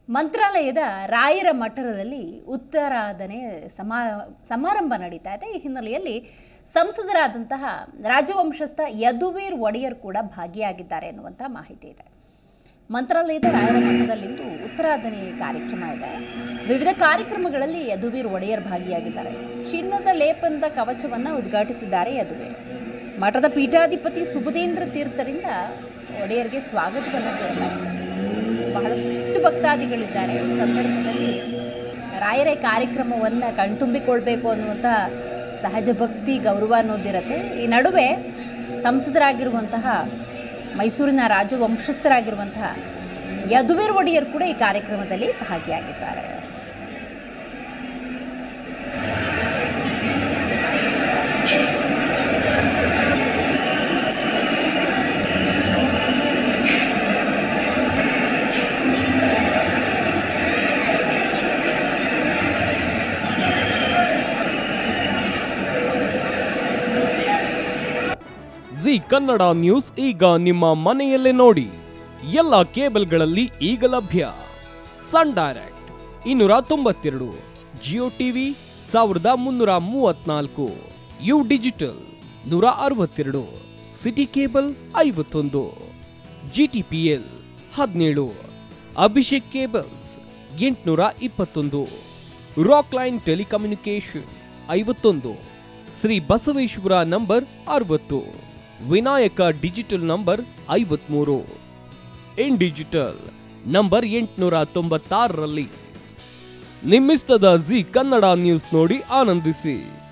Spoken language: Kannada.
ಮಂತ್ರಾಲಯದ ರಾಯರ ಮಠದಲ್ಲಿ ಉತ್ತರಾಧನೆ ಸಮಾ ಸಮಾರಂಭ ನಡೀತಾ ಇದೆ ಈ ಹಿನ್ನೆಲೆಯಲ್ಲಿ ಸಂಸದರಾದಂತಹ ರಾಜವಂಶಸ್ಥ ಯದುವೀರ್ ಒಡೆಯರ್ ಕೂಡ ಭಾಗಿಯಾಗಿದ್ದಾರೆ ಎನ್ನುವಂಥ ಮಾಹಿತಿ ಇದೆ ಮಂತ್ರಾಲಯದ ರಾಯರ ಮಠದಲ್ಲಿಂದು ಉತ್ತರಾಧನೆ ಕಾರ್ಯಕ್ರಮ ಇದೆ ವಿವಿಧ ಕಾರ್ಯಕ್ರಮಗಳಲ್ಲಿ ಯದುವೀರ್ ಒಡೆಯರ್ ಭಾಗಿಯಾಗಿದ್ದಾರೆ ಚಿನ್ನದ ಲೇಪನದ ಕವಚವನ್ನು ಉದ್ಘಾಟಿಸಿದ್ದಾರೆ ಯದುವೀರ್ ಮಠದ ಪೀಠಾಧಿಪತಿ ಸುಬುಧೇಂದ್ರ ತೀರ್ಥರಿಂದ ಒಡೆಯರ್ಗೆ ಸ್ವಾಗತವನ್ನು ಕೋರಲಾಗಿದೆ ಬಹಳಷ್ಟು ಭಕ್ತಾದಿಗಳಿದ್ದಾರೆ ಈ ಸಂದರ್ಭದಲ್ಲಿ ರಾಯರ ಕಾರ್ಯಕ್ರಮವನ್ನು ಕಣ್ತುಂಬಿಕೊಳ್ಬೇಕು ಅನ್ನುವಂಥ ಸಹಜ ಭಕ್ತಿ ಗೌರವ ಅನ್ನೋದಿರುತ್ತೆ ಈ ನಡುವೆ ಸಂಸದರಾಗಿರುವಂತಹ ಮೈಸೂರಿನ ರಾಜವಂಶಸ್ಥರಾಗಿರುವಂತಹ ಯದುವೀರ್ ಒಡೆಯರ್ ಕೂಡ ಈ ಕಾರ್ಯಕ್ರಮದಲ್ಲಿ ಭಾಗಿಯಾಗಿದ್ದಾರೆ ಜಿ ಕನ್ನಡ ನ್ಯೂಸ್ ಈಗ ನಿಮ್ಮ ಮನೆಯಲ್ಲೇ ನೋಡಿ ಎಲ್ಲ ಕೇಬಲ್ಗಳಲ್ಲಿ ಈಗ ಲಭ್ಯ ಸನ್ ಡೈರೆಕ್ಟ್ ಇನ್ನೂರ ತೊಂಬತ್ತೆರಡು ಜಿಯೋ ಟಿವಿ ಸಾವಿರದ ಮುನ್ನೂರ ಮೂವತ್ನಾಲ್ಕು ಯು ಡಿಜಿಟಲ್ ನೂರ ಅರವತ್ತೆರಡು ಸಿಟಿ ಕೇಬಲ್ ಐವತ್ತೊಂದು ಜಿ ಟಿ ಪಿ ಎಲ್ ಹದಿನೇಳು ಅಭಿಷೇಕ್ ಕೇಬಲ್ಸ್ ಎಂಟುನೂರ ಇಪ್ಪತ್ತೊಂದು ರಾಕ್ ಲೈನ್ ಟೆಲಿಕಮ್ಯುನಿಕೇಶನ್ ಐವತ್ತೊಂದು ಶ್ರೀ ಬಸವೇಶ್ವರ ನಂಬರ್ ಅರವತ್ತು ವಿನಾಯಕ ಡಿಜಿಟಲ್ ನಂಬರ್ ಐವತ್ಮೂರು ಇನ್ ಡಿಜಿಟಲ್ ನಂಬರ್ ಎಂಟುನೂರ ತೊಂಬತ್ತಾರರಲ್ಲಿ ನಿಮ್ಮಿಸ್ತದ ಜಿ ಕನ್ನಡ ನ್ಯೂಸ್ ನೋಡಿ ಆನಂದಿಸಿ